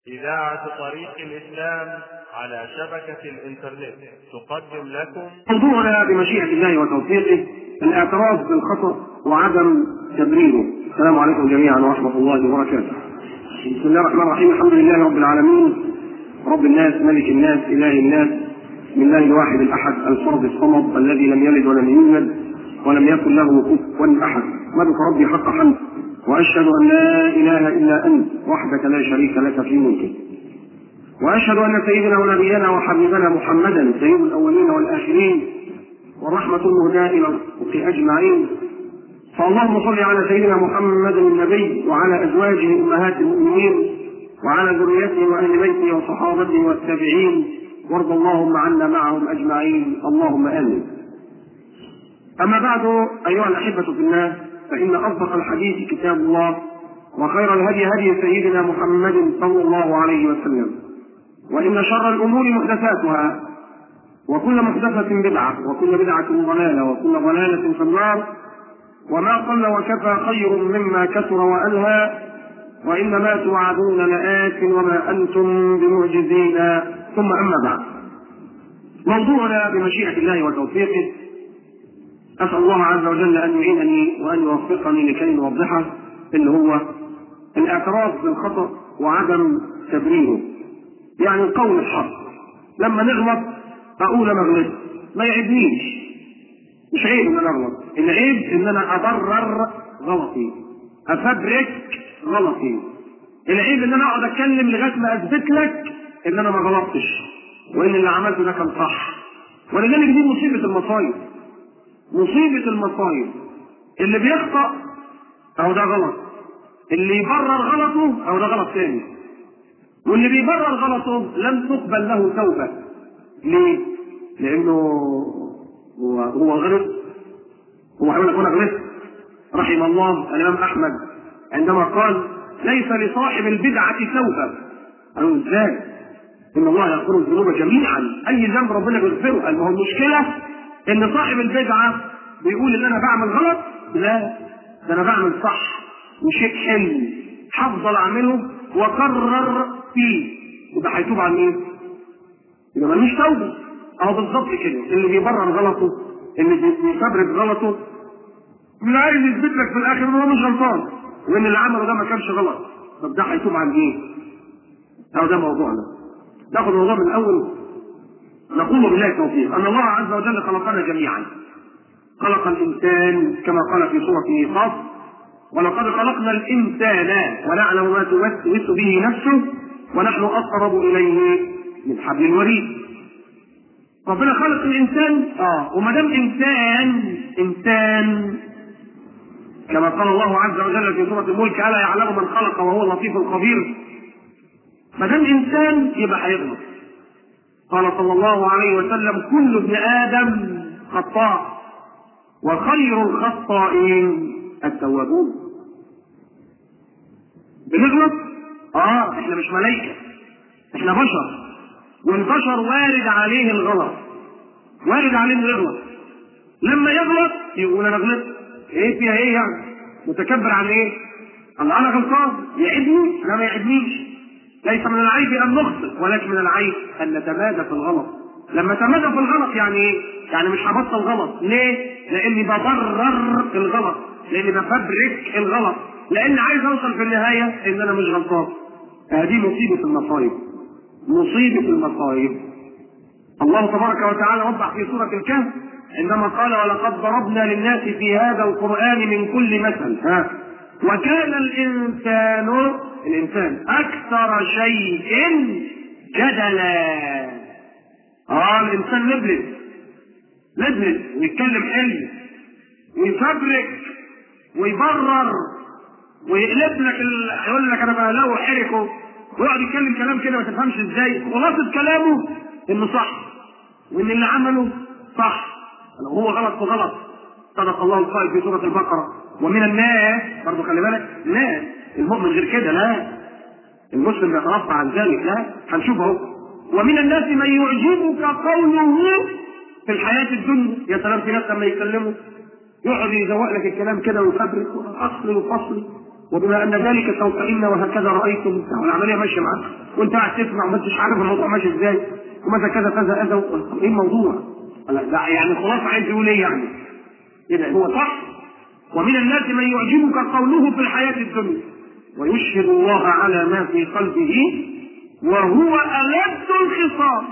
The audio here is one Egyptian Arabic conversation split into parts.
إذاعة طريق الإسلام على شبكة الإنترنت تقدم لكم موضوعنا بمشيئة الله وتوفيقه الاعتراف بالخطأ وعدم تبريره. السلام عليكم جميعا ورحمة الله وبركاته. بسم الله الرحمن الرحيم الحمد لله رب العالمين رب الناس ملك الناس إله الناس من الله الواحد الأحد الفرد الصمد الذي لم يلد ولم يولد ولم يكن له كفوا أحد ملك ربي حق حمد وأشهد أن لا إله إلا أنت وحدك لا شريك لك في ملكك واشهد ان سيدنا ونبينا وحبيبنا محمدا سيد الاولين والاخرين والرحمه المهداه الى الخلق اجمعين فاللهم صل على سيدنا محمد النبي وعلى ازواجه امهات المؤمنين وعلى ذريته واهل بيته وصحابته والتابعين وارض اللهم عنا معهم اجمعين اللهم امين. اما بعد ايها الاحبه في الله فان اصدق الحديث كتاب الله وخير الهدي هدي سيدنا محمد صلى الله عليه وسلم وإن شر الأمور محدثاتها وكل محدثة بدعة وكل بدعة ضلالة وكل ضلالة في النار وما قل وكفى خير مما كثر وألهى وإنما توعدون لآت وما أنتم بمعجزين ثم أما بعد موضوعنا بمشيئة الله وتوفيقه أسأل الله عز وجل أن يعينني وأن يوفقني لكي نوضحه اللي هو الاعتراف بالخطأ وعدم تبريره يعني القول الحق لما نغلط اقول انا غلطت ما يعيبنيش مش عيب ان انا اغلط العيب ان انا ابرر غلطي افبرك غلطي العيب ان انا اقعد اتكلم لغايه ما اثبت لك ان انا ما غلطتش وان اللي عملته ده كان صح ولذلك دي مصيبه المصايب مصيبه المصايب اللي بيخطأ اهو ده غلط اللي يبرر غلطه اهو ده غلط تاني واللي بيبرر غلطه لم تقبل له توبة ليه؟ لأنه هو هو غلط هو هيقول لك أنا غلطت رحم الله الإمام أحمد عندما قال ليس لصاحب البدعة توبة قالوا إزاي؟ إن الله يغفر الذنوب جميعا أي ذنب ربنا بيغفره قال ما هو المشكلة إن صاحب البدعة بيقول إن أنا بعمل غلط لا ده أنا بعمل صح وشيء حلو هفضل أعمله وقرر فيه يبقى هيتوب عن ايه؟ يبقى ملوش توبه اهو بالظبط كده اللي بيبرر غلطه اللي بيفبرك غلطه اللي عايز يثبت لك في الاخر ان هو مش غلطان وان اللي عمله ده ما كانش غلط طب ده هيتوب عن ايه؟ اهو ده موضوعنا ناخد الموضوع من الاول نقول بالله التوفيق ان الله عز وجل خلقنا جميعا خلق الانسان كما قال في سوره قاف ولقد خلقنا الانسان ونعلم ما توسوس به نفسه ونحن اقرب اليه من حبل الوريد ربنا خلق الانسان اه وما دام انسان انسان كما قال الله عز وجل في سوره الملك الا يعلم من خلق وهو اللطيف الخبير ما دام انسان يبقى هيغلط قال صلى الله عليه وسلم كل ابن ادم خطاء وخير الخطائين التوابون بنغلط اه احنا مش ملائكه احنا بشر والبشر وارد عليه الغلط وارد عليه انه يغلط لما يغلط يقول انا غلطت ايه فيها ايه يعني متكبر عن ايه الله انا غلطان يعيبني لا ما يعيبنيش ليس من العيب ان نخطئ ولكن من العيب ان نتمادى في الغلط لما تمادى في الغلط يعني ايه يعني مش هبطل غلط ليه لاني ببرر الغلط لاني بفبرك الغلط لان عايز اوصل في النهايه ان انا مش غلطان هذه مصيبه المصايب مصيبه المصايب الله تبارك وتعالى وضح في سوره الكهف عندما قال ولقد ضربنا للناس في هذا القران من كل مثل ها وكان الانسان الانسان اكثر شيء جدلا اه الانسان لبلب لبلب ويتكلم حلو ويفبرك ويبرر ويقلب لك ال... يقول لك انا بهلاوي وحركه ويقعد يتكلم كلام كده ما تفهمش ازاي خلاصه كلامه انه صح وان اللي عمله صح لو هو غلط فغلط صدق الله القائل في سوره البقره ومن الناس برضه خلي بالك ناس المؤمن غير كده لا المسلم يترفع عن ذلك لا هنشوف اهو ومن الناس من يعجبك قوله في الحياه الدنيا يا سلام في ناس لما يتكلموا يقعد يزوق لك الكلام كده ويفبرك اصل وفصل وبما ان ذلك سوف ان وهكذا رايتم العمليه ماشيه معاك وانت قاعد تسمع وما انتش عارف الموضوع ماشي ازاي وماذا كذا كذا اذى ايه الموضوع؟ لا يعني خلاص عايز يقول ايه يعني؟ كده هو صح ومن الناس من يعجبك قوله في الحياه الدنيا ويشهد الله على ما في قلبه وهو ألد الخصام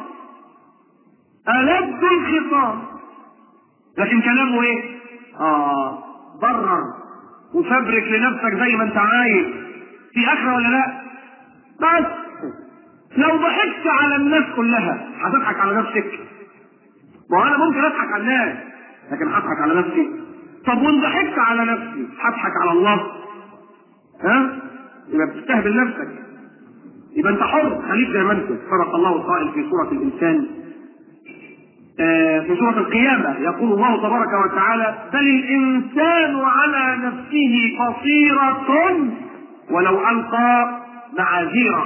ألد الخصام لكن كلامه ايه؟ اه برر وفبرك لنفسك زي ما انت عايز في اخره ولا لا؟ بس لو ضحكت على الناس كلها هتضحك على نفسك ما انا ممكن اضحك على الناس لكن هضحك على نفسي طب وان ضحكت على نفسي هضحك على الله ها يبقى بتستهبل نفسك يبقى انت حر خليك زي ما انت صدق الله القائل في سوره الانسان آه في سوره القيامه يقول الله تبارك وتعالى بل الانسان على نفسه بصيره ولو القى معاذيره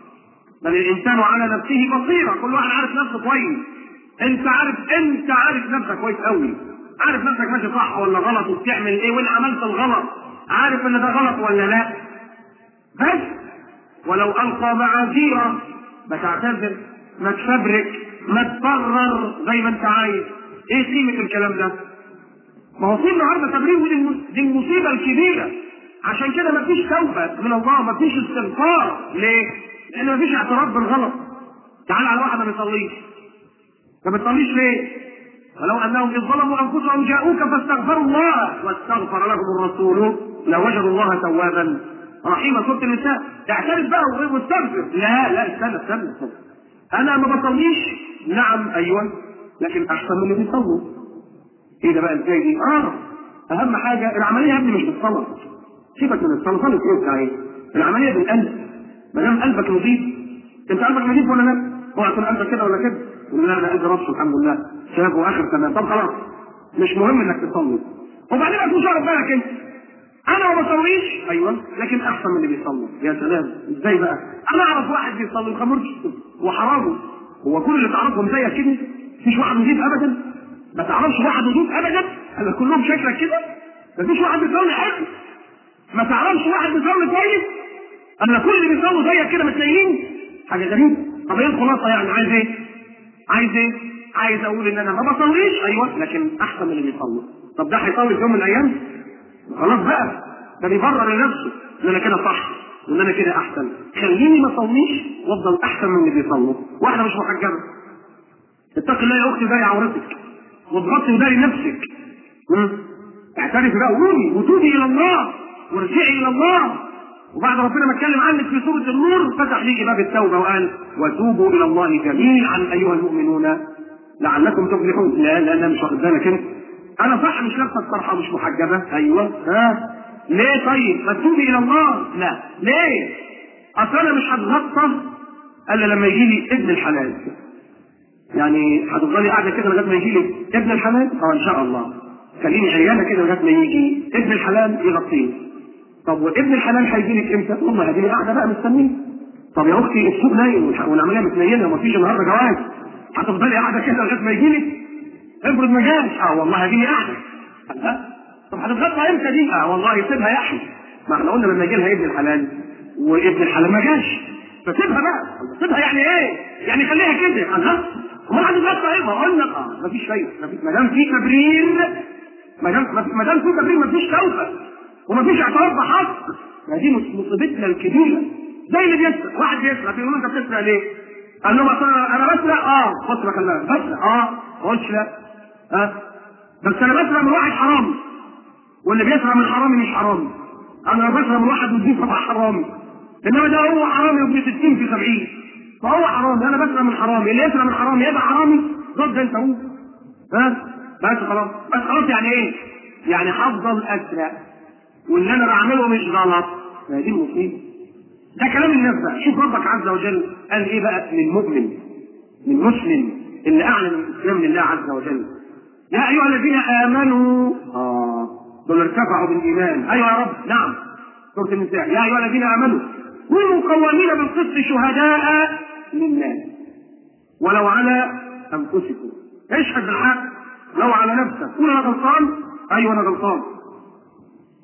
بل الانسان على نفسه بصيره كل واحد عارف نفسه كويس انت عارف انت عارف نفسك كويس قوي عارف نفسك ماشي صح ولا غلط وبتعمل ايه وان عملت الغلط عارف ان ده غلط ولا لا بس ولو القى معاذيره ما تعتذر ما تفبرك ما تبرر زي ما انت عايز ايه قيمه الكلام ده ما هو في النهارده تبرير ودي دي المصيبه الكبيره عشان كده ما فيش توبه من الله ما فيش استغفار ليه؟ لان ما فيش اعتراف بالغلط تعال على واحد ما بيصليش ما بتصليش ليه؟ ولو انهم اذ ظلموا انفسهم جاءوك فاستغفروا الله واستغفر لهم الرسول لوجدوا الله توابا رحيما سوره النساء اعترف بقى واستغفر لا لا استنى استنى استنى انا ما بصليش نعم ايوه لكن احسن من اللي بيصلوا ايه ده بقى ازاي دي؟ اه اهم حاجه العمليه يا ابني مش بالصلاه سيبك من الصلاه صلاه ايه بتاع ايه؟ العمليه بالقلب ما دام قلبك نظيف انت قلبك نظيف ولا لا؟ اوعى يكون قلبك كده ولا كده يقول لا انا قلبي راسه الحمد لله شباب واخر تمام طب خلاص مش مهم انك تصلي وبعدين هتكون شعر بالك انت انا ما بصليش ايوه لكن احسن من اللي بيصلي يا سلام ازاي بقى انا اعرف واحد بيصلي وخمرش وحرامه هو كل اللي تعرفهم زيك كده مفيش واحد نضيف ابدا ما تعرفش واحد نضيف ابدا انا كلهم شكلك كده مفيش واحد بيصلي حلو ما تعرفش واحد بيصلي كويس انا كل اللي بيصلوا زيك كده متلاقيين حاجه غريبه طب ايه الخلاصه يعني عايز ايه؟ عايز ايه؟ عايز اقول ان انا ما بصليش ايوه لكن احسن من اللي بيصلوا طب ده هيصلي في يوم من الايام؟ خلاص بقى ده بيبرر لنفسه ان انا كده صح وان انا كده احسن خليني ما اصليش وافضل احسن من اللي بيصلوا واحده مش محجبه اتق الله يا اختي داري عورتك واضغطي وداري نفسك اعترفي بقى وقولي وتوبي الى الله وارجعي الى الله وبعد ربنا ما اتكلم عنك في سوره النور فتح ليكي باب التوبه وقال وتوبوا الى الله جميعا ايها المؤمنون لعلكم تفلحون لا لا لا مش واخد بالك انت انا صح مش لابسه الطرحه مش محجبه ايوه ها ليه طيب ما تتوبي الى الله لا ليه اصل انا مش هتغطى الا لما يجي لي ابن الحلال يعني هتفضلي قاعده كده لغايه ما يجي لي ابن الحلال اه ان شاء الله خليني عيانه كده لغايه ما يجي ابن الحلال يغطيني طب وابن الحلال هيجي لك امتى؟ والله هديني قاعده بقى مستنيه طب يا اختي السوق نايم والعمليه متنيله ومفيش النهارده جواز هتفضلي قاعده كده لغايه ما يجي لك افرض ما جاش اه والله هديني قاعده طب هتتغطى امتى دي؟ اه والله سيبها يا احمد ما احنا قلنا لما يجي لها ابن الحلال وابن الحلال ما جاش فسيبها بقى سيبها يعني ايه؟ يعني خليها كده الله امال هتتغطى ايه؟ ما قلنا اه مفيش فايده ما دام في تبرير ما دام ما دام في تبرير مفيش توبه ومفيش اعتراف بحق ما دي مصيبتنا الكبيره زي اللي بيسرق واحد بيسرق بيقول انت بتسرق ليه؟ قال لهم اصل انا بسرق اه بص بقى خلي بسرق اه ما قلتش لا ها أه؟ بس انا بسرق من واحد حرامي واللي بيسرق من حرامي مش حرامي انا بسرق من واحد نضيف طبعا حرامي انما ده هو حرامي وابن 60 في 70 فهو حرامي انا بسرق من حرامي اللي يسرق من حرامي يبقى حرامي ضد انت هو ها بس خلاص بس خلاص يعني ايه؟ يعني هفضل اسرق واللي انا بعمله مش غلط ما دي المصيبه ده كلام الناس بقى شوف ربك عز وجل قال ايه بقى للمؤمن للمسلم اللي اعلن الاسلام لله عز وجل يا ايها الذين امنوا اه دول ارتفعوا بالايمان ايوه يا رب نعم سوره النساء يا ايها الذين امنوا كونوا قوامين بالقسط شهداء لله ولو على انفسكم اشهد بالحق لو على نفسك قول انا غلطان ايوه انا غلطان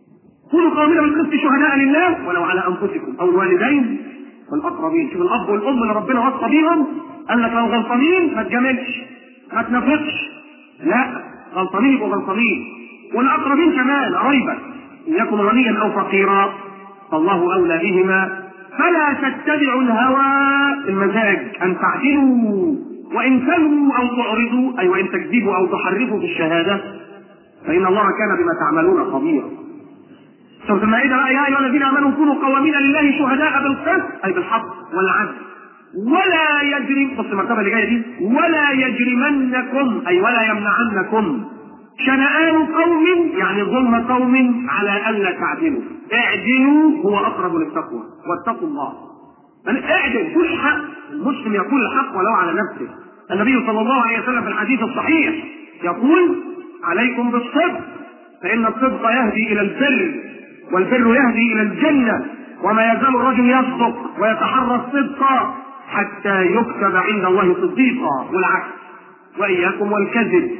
كونوا قوامين بالقسط شهداء لله ولو على انفسكم او الوالدين والاقربين شوف الاب والام اللي ربنا وصى بيهم قال لك لو غلطانين ما تجاملش ما تنافقش لا غلطانين يبقوا غلطانين والاقربين كمان قرايبك ان يكن غنيا او فقيرا فالله اولى بهما فلا تتبعوا الهوى المزاج ان تعدلوا وان تلووا او تعرضوا اي وان تكذبوا او تحرفوا في الشهاده فان الله كان بما تعملون خبيرا سورة المائدة بقى يا أيها الذين آمنوا كونوا قوامين لله شهداء بالقسط أي بالحق والعدل ولا يجرم بص المرتبة اللي جاية دي ولا يجرمنكم أي ولا يمنعنكم شنآن قوم يعني ظلم قوم على ألا تعدلوا اعدلوا هو أقرب للتقوى واتقوا الله يعني اعدل كل حق المسلم يقول الحق ولو على نفسه النبي صلى الله عليه وسلم في الحديث الصحيح يقول عليكم بالصدق فإن الصدق يهدي إلى البر والبر يهدي إلى الجنة وما يزال الرجل يصدق ويتحرى الصدق حتى يكتب عند الله صديقا والعكس وإياكم والكذب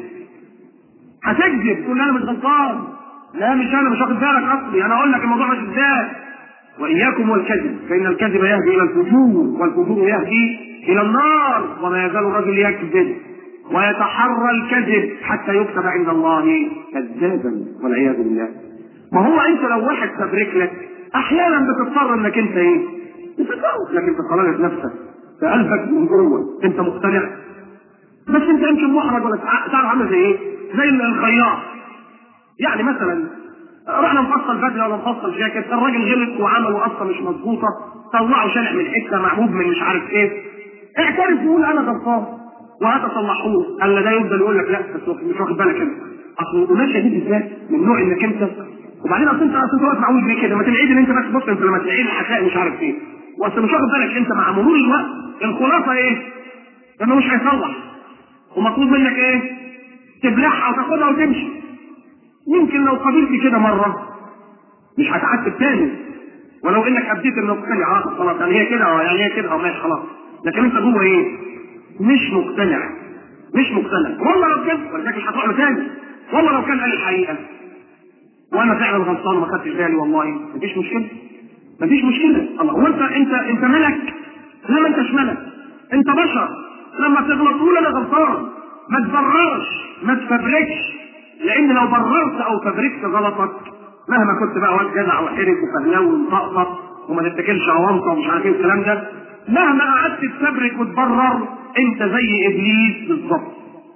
هتكذب تقول انا مش غلطان لا مش انا مش واخد بالك اصلي انا اقول لك الموضوع مش ازاي واياكم والكذب فان الكذب يهدي الى الفجور والفجور يهدي الى النار وما يزال الرجل يكذب ويتحرى الكذب حتى يكتب عند الله كذابا والعياذ بالله ما هو انت لو واحد تبرك لك احيانا بتضطر انك انت ايه تتجاوز لكن في صلاه نفسك في قلبك من جوه انت مقتنع بس انت يمكن محرج ولا تعرف عامل زي ايه؟ زي الخياط يعني مثلا رحنا نفصل بدله ولا نفصل جاكيت الراجل غلط وعمل وقصه مش مظبوطه طلعوا شارع من حته معموب من مش عارف ايه اعترف وقول انا غلطان وهتصلحوه قال ده يفضل يقول لك لا بس مش واخد بالك انت اصل القماشه دي بالذات من نوع انك انت وبعدين اصل انت اصل انت واقف معود بيه كده ما تنعيد ان انت بس بص انت لما تنعيد هتلاقي مش عارف ايه واصل مش واخد بالك انت مع مرور الوقت الخلاصه ايه؟ انه مش هيصلح ومطلوب منك ايه؟ تبلعها وتاخدها وتمشي يمكن لو قبلت كده مره مش هتعتب تاني ولو انك ابديت انه مقتنع اه خلاص يعني هي كده اه يعني هي كده اه ماشي خلاص لكن انت جوه ايه؟ مش مقتنع مش مقتنع والله لو كان ولذلك مش هتروح له تاني والله لو كان قال الحقيقه وانا فعلا غلطان وما خدتش بالي والله مفيش مشكله مفيش مشكله الله هو انت انت انت ملك لا ما انتش ملك انت بشر لما تغلط تقول انا غلطان ما تبررش ما تفبركش لان لو بررت او فبركت غلطك مهما كنت بقى واد جدع وحرج وفهلاوي ومطقطق وما تتكلش عوامطه ومش عارف ايه الكلام ده مهما قعدت تفبرك وتبرر انت زي ابليس بالظبط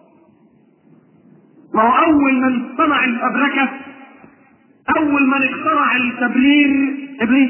ما هو اول من صنع الفبركه اول من اخترع التبرير ابليس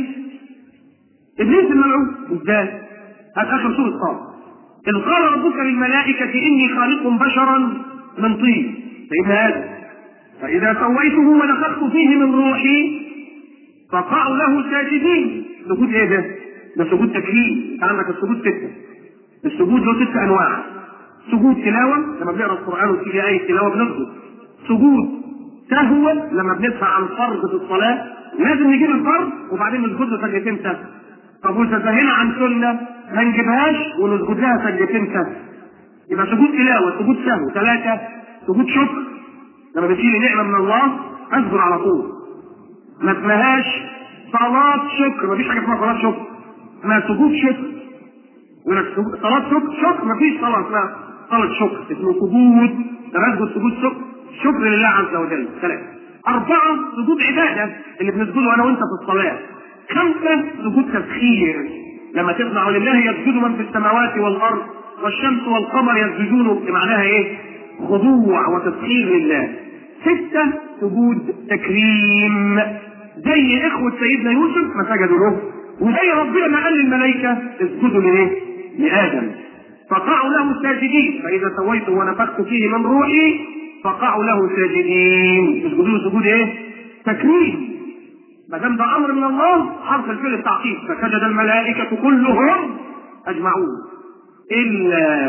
ابليس الملعون ازاي؟ هذا اخر سوره صاد اذ قال ربك للملائكه اني خالق بشرا من طين سيدنا ادم فاذا سويته ونفخت فيه من روحي فقعوا له ساجدين سجود ايه ده؟ ده سجود تكريم انت عندك السجود سته السجود له ست انواع سجود تلاوه لما بنقرا القران وتيجي ايه تلاوه بنسجد سجود سهوا لما بندفع عن فرض في الصلاه لازم نجيب الفرض وبعدين نسجد له سجدتين سهو طب وتسهلنا عن سنه ما نجيبهاش ونسجد لها سجدتين سهو يبقى سجود تلاوه سجود سهو ثلاثه سجود شكر لما بتجيلي نعمه من الله اسجد على طول ما اسمهاش صلاه شكر مفيش حاجه اسمها صلاه شكر اسمها سجود شكر يقول لك صلاه شكر شكر مفيش صلاه اسمها صلاه شكر اسمه سجود ده بسجد سجود شكر شكر لله عز وجل ثلاثه أربعة سجود عبادة اللي بنسجده أنا وأنت في الصلاة. خمسة سجود تسخير لما تسمع لله يسجد من في السماوات والأرض والشمس والقمر يسجدون معناها إيه؟ خضوع وتسخير لله. ستة سجود تكريم زي إخوة سيدنا يوسف ما سجدوا له وزي ربنا ما قال للملائكة اسجدوا لإيه؟ لآدم. فقعوا له ساجدين فإذا سويته ونفخت فيه من روحي فقعوا له ساجدين اسجدوا له سجود ايه؟ تكريم ما دام ده امر من الله حرف الفعل التعقيب فسجد الملائكه كلهم اجمعون الا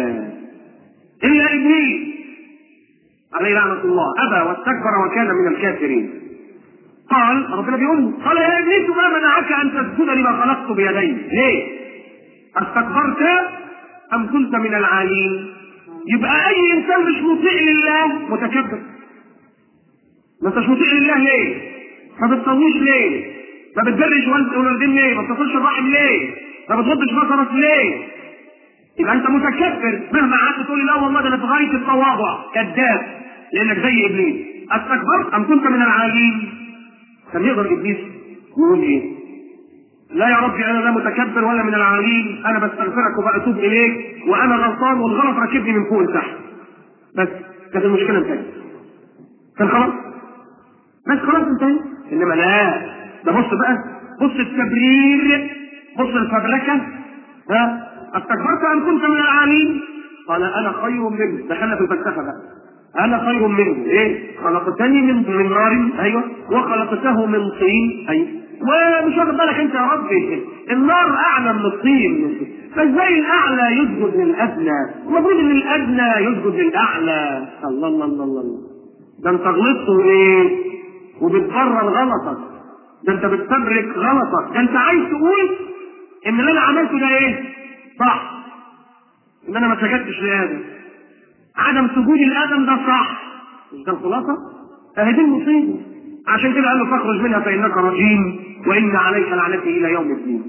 الا ابليس عليه لعنه الله ابى واستكبر وكان من الكافرين قال ربنا بيقول قال يا ابليس ما منعك ان تسجد لما خلقت بيدي ليه؟ استكبرت ام كنت من العالين؟ يبقى اي انسان مش مطيع لله متكبر ما انتش مطيع لله ليه ما بتصليش ليه؟ ما بتبرش والد والدين ليه؟ ما بتصلش الرحم ليه؟ ما بتغضش بصرك ليه؟ يبقى انت متكبر مهما قعدت تقول لي لا والله ده انا في غايه التواضع كذاب لانك زي ابليس استكبرت ام كنت من العالين كان يقدر ابليس يقول ايه؟ لا يا ربي انا لا متكبر ولا من العالين انا بستغفرك وبتوب اليك وانا غلطان والغلط راكبني من فوق لتحت بس كانت المشكله انتهت كان خلاص بس خلاص انتهت انما لا ده بص بقى بص التبرير بص الفبركه ها استكبرت ام كنت من العالين قال انا خير منه دخلنا في الفلسفه بقى انا خير منه ايه خلقتني من من نار ايوه وخلقته من طين ايوه ومش واخد بالك انت يا ربي النار اعلى من الطين فازاي الاعلى يسجد للادنى المفروض ان الادنى يسجد للاعلى الله الله الله الله ده انت غلطت وايه وبتبرر غلطك ده انت بتفبرك غلطك ده انت عايز تقول ان اللي انا عملته ده ايه صح ان انا ما سجدتش لادم عدم سجودي لادم ده صح مش ده الخلاصه اهي دي المصيبه عشان كده قال له فاخرج منها فانك رجيم وان عليك لعنتي الى يوم الدين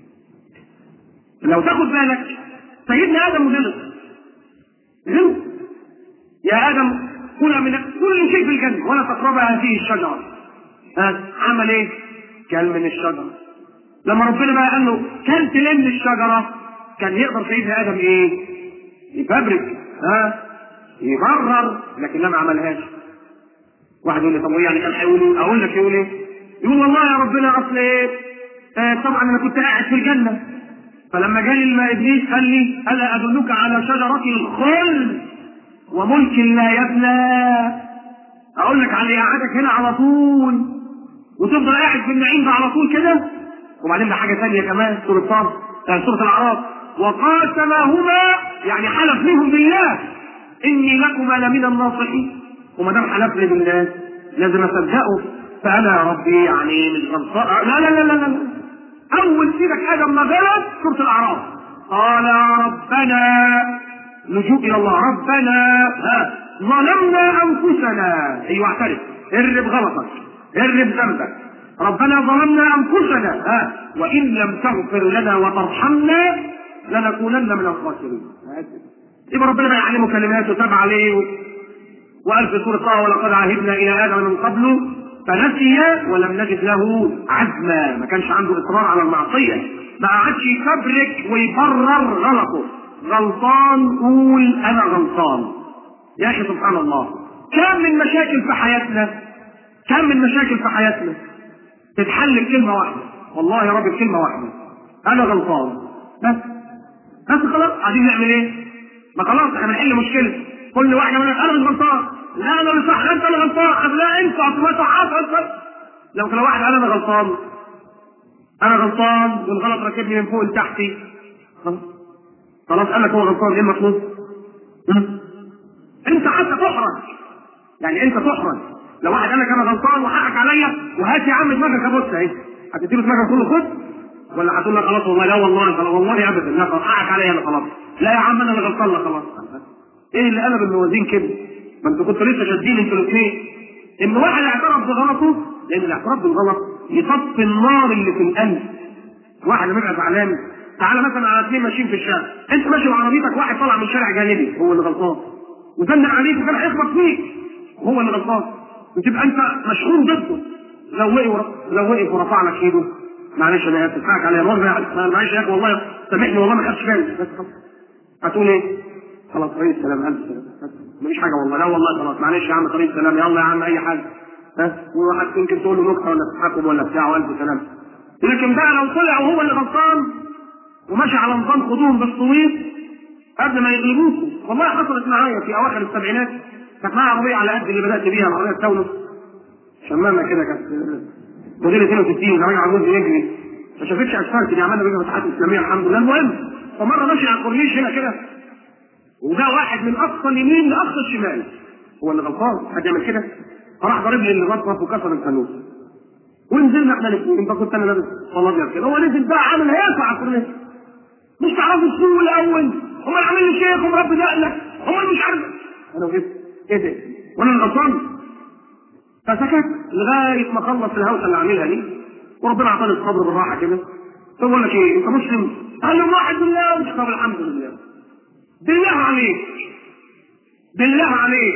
لو تاخد بالك سيدنا ادم غلط غلط يا ادم كل من كل شيء في الجنه ولا تقرب هذه الشجره ها عمل ايه؟ كل من الشجره لما ربنا بقى قال له كلت من الشجره كان يقدر سيدنا ادم ايه؟ يفبرك ها يبرر لكن ما عملهاش واحد يقول لي طب يعني كان هيقول ايه؟ اقول لك يقول ايه؟ يقول والله يا ربنا اصل ايه؟ آه طبعا انا كنت قاعد في الجنه فلما جالي الما ابليس قال لي الا ادلك على شجره الخلد وملك لا يبلى اقول لك على قعدك هنا على طول وتفضل قاعد في النعيم ده على طول كده وبعدين ده حاجه ثانيه كمان سوره صاد سوره الاعراف وقاسمهما يعني حلف منهم بالله اني لكما لمن الناصحين وما دام حلف لي بالله لازم اصدقه فانا يا ربي يعني مش غلطان لا لا لا لا لا اول سيرك ادم ما غلط سوره الاعراف قال يا ربنا لجوء الى الله ربنا ها ظلمنا انفسنا ايوه اعترف ارب غلطك ارب ذنبك ربنا ظلمنا انفسنا ها وان لم تغفر لنا وترحمنا لنكونن من الخاسرين يبقى ربنا بقى يعلمه كلمات وتاب عليه و... وقال في سوره طه ولقد عهدنا الى ادم من قبل فنسي ولم نجد له عزما ما كانش عنده اصرار على المعصيه ما قعدش يفبرك ويبرر غلطه غلطان قول انا غلطان يا اخي سبحان الله كم من مشاكل في حياتنا كم من مشاكل في حياتنا تتحل بكلمه واحده والله يا رب بكلمه واحده انا غلطان بس بس خلاص عايزين نعمل ايه؟ ما خلاص احنا بنحل مشكله كل واحد يقول لك انا مش غلطان لا انا اللي صح انت اللي غلطان لا انت ما صحات انت لو كان واحد قال انا غلطان انا غلطان والغلط راكبني من فوق لتحتي خلاص خلاص قال لك هو غلطان ايه المطلوب؟ انت حتى تحرج يعني انت تحرج لو واحد قال لك انا غلطان وحقك عليا وهات يا عم دماغك ابص اهي هتديله دماغك كله خد ولا هتقول لك خلاص والله لا والله خلاص والله ابدا لا حقك عليا انا خلاص لا يا عم انا اللي غلطان لا خلاص ايه اللي قلب الموازين كده؟ ما انتوا كنتوا لسه شادين انتوا الاثنين ان واحد اعترف بغلطه لان الاعتراف بالغلط يطفي النار اللي في القلب واحد لما يبقى زعلان تعالى مثلا على اثنين ماشيين في الشارع انت ماشي بعربيتك واحد طالع من شارع جانبي هو اللي غلطان وزنق عليك وكان هيخبط فيك هو اللي غلطان وتبقى انت مشحون ضده لو وقف لو وقف ورفع لك ايده معلش انا اسف حقك عليا معلش يا اخي والله سامحني والله ما خدتش بالي بس خلاص هتقول ايه؟ خلاص طريق السلام الف سلام مفيش حاجه والله لا والله خلاص معلش يا عم طريق السلام يلا يا عم اي حاجه ها وواحد يمكن تقول له نكته ولا تضحكم ولا بتاع والف سلام لكن بقى لو طلع وهو اللي غلطان وماشي على نظام خدوهم بالصويت قبل ما يغلبوكوا والله حصلت معايا في اواخر السبعينات كانت معايا عربيه على قد اللي بدات بيها العربيه التونس شمامه كده كانت موديل 62 راجع عجوز يجري ما شافتش اسفلت دي عملنا بيها فتحات اسلاميه الحمد لله المهم فمره ماشي على الكورنيش هنا كده وده واحد من اقصى اليمين لاقصى الشمال هو اللي غلطان حد يعمل كده فراح ضارب لي اللي غلط وكسر الفانوس ونزلنا احنا الاثنين انت كنت انا لابس صلاه ابيض كده هو نزل بقى عامل هيقع على الكورنيش مش تعرفوا السوق الاول هم اللي عاملين شيخ ومربي دقنك هم اللي مش عارف انا وقفت ايه ده وانا اللي غلطان فسكت لغايه ما خلص الهوسه اللي عاملها دي وربنا اعطاني الصبر بالراحه كده طب بقول لك ايه انت مسلم؟ قال له واحد بالله ومش طب الحمد لله بالله عليك بالله عليك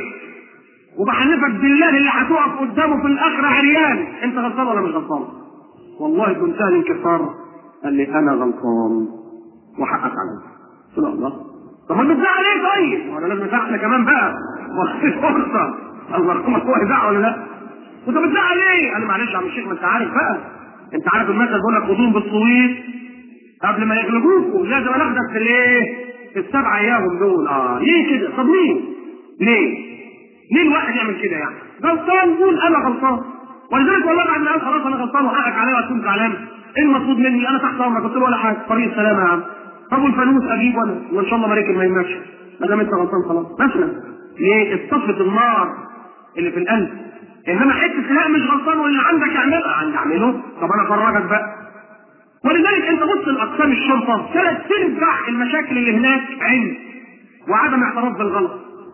وبحلفك بالله اللي هتقف قدامه في الاخره عريان انت غلطان ولا مش غلطان؟ والله كنت اهل الكفار قال لي انا غلطان وحقك علي قلت له الله طب ما بتزعل ايه طيب؟ وانا لازم ازعل كمان بقى واخد فرصه الله يرحمك هو يزعل ولا لا؟ وانت بتزعل ايه؟ قال لي معلش يا عم الشيخ ما انت عارف بقى انت عارف المثل بيقول لك خدوهم بالصويت قبل ما يغلبوكوا لازم ناخدك في الايه؟ في السبع ايام دول اه ليه كده؟ طب ليه؟ ليه؟ ليه الواحد يعمل كده يعني؟ غلطان قول انا غلطان ولذلك والله بعد ما قال خلاص انا غلطان وحقك عليا وتكون زعلان ايه المطلوب مني؟ انا تحت امرك قلت له ولا حاجه طريق السلامه يا عم طب والفانوس اجيب وانا وان شاء الله مريكب ما يهمكش ما دام انت غلطان خلاص مثلا ليه؟ اتصفت النار اللي في القلب انما حته لا مش غلطان واللي عندك اعملها عندي اعمله طب انا افرجك بقى ولذلك انت بص لاقسام الشرطه ثلاث ترجع المشاكل اللي هناك علم وعدم اعتراف بالغلط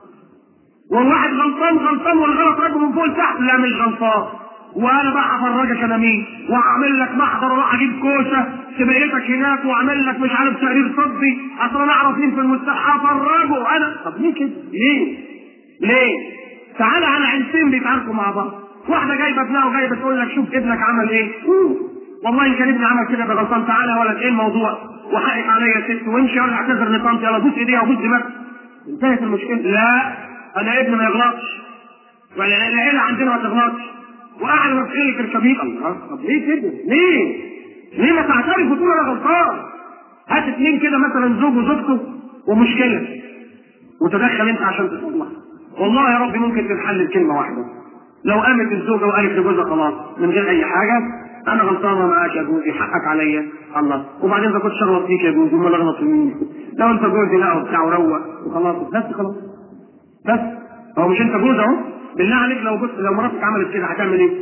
والواحد غلطان غلطان والغلط راكبه من فوق لتحت لا مش غلطان وانا بقى هفرجك انا مين واعمل لك محضر واروح اجيب كوسه سبقيتك هناك واعمل لك مش عارف تقرير طبي اصل انا اعرف مين في المستشفى هفرجه انا طب ليه كده؟ ليه؟ ليه؟ تعالى على عيلتين بيتعاركوا مع بعض واحده جايبه ابنها وجايبه تقول لك شوف ابنك عمل ايه والله ان كان ابني عمل كده ده غلطان تعالى يا ولد ايه الموضوع وحقك عليا يا ست وامشي يلا اعتذر لطنط يلا بوس ايديها وبوس دماغها انتهت المشكله لا انا ابني ما يغلطش ولا العيله عندنا ما تغلطش وقاعد مفعيل في الكبير الله طب ليه كده؟ ليه؟ ليه ما تعترف وتقول انا غلطان؟ هات اتنين كده مثلا زوج وزوجته ومشكله وتدخل انت عشان تصلح والله يا رب ممكن تتحل بكلمه واحده لو قامت الزوجه وقالت لجوزها خلاص من غير اي حاجه انا غلطانه معاك يا جوزي حقك عليا الله وبعدين اذا كنت اغلط فيك يا جوزي امال اغلط في مين؟ لو انت جوزي لا وبتاع وروق وخلاص بس خلاص بس هو مش انت جوز اهو بالله عليك لو بص لو مراتك عملت كده هتعمل ايه؟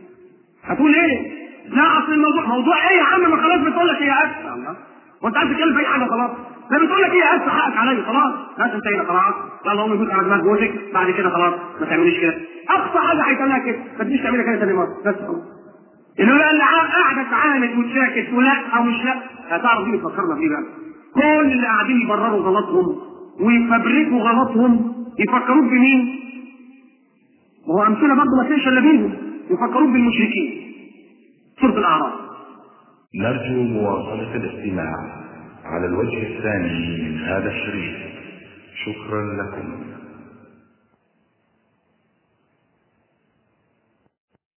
هتقول ايه؟ لا اصل الموضوع موضوع ايه يا عم ما خلاص بتقول لك هي اسفه الله وانت عايز تتكلم في اي حاجه خلاص ده بتقول لك ايه اسفه حقك عليا خلاص بس انتهينا خلاص يلا قومي جوز على دماغ جوزك بعد كده خلاص ما تعمليش كده اقصى حاجه هيتعملها كده ما تجيش تعملها كده تاني مره بس خلاص اللي هو اللي قاعده تعاند وتساكت ولا او مش لا هتعرف مين بتفكرنا فيه بقى كل اللي قاعدين يبرروا غلطهم ويفبركوا غلطهم يفكروك بمين؟ ما هو امثله برضه ما تلاقيش الا بينهم يفكروك بالمشركين سوره الاعراف نرجو مواصلة الاستماع على الوجه الثاني من هذا الشريط شكرا لكم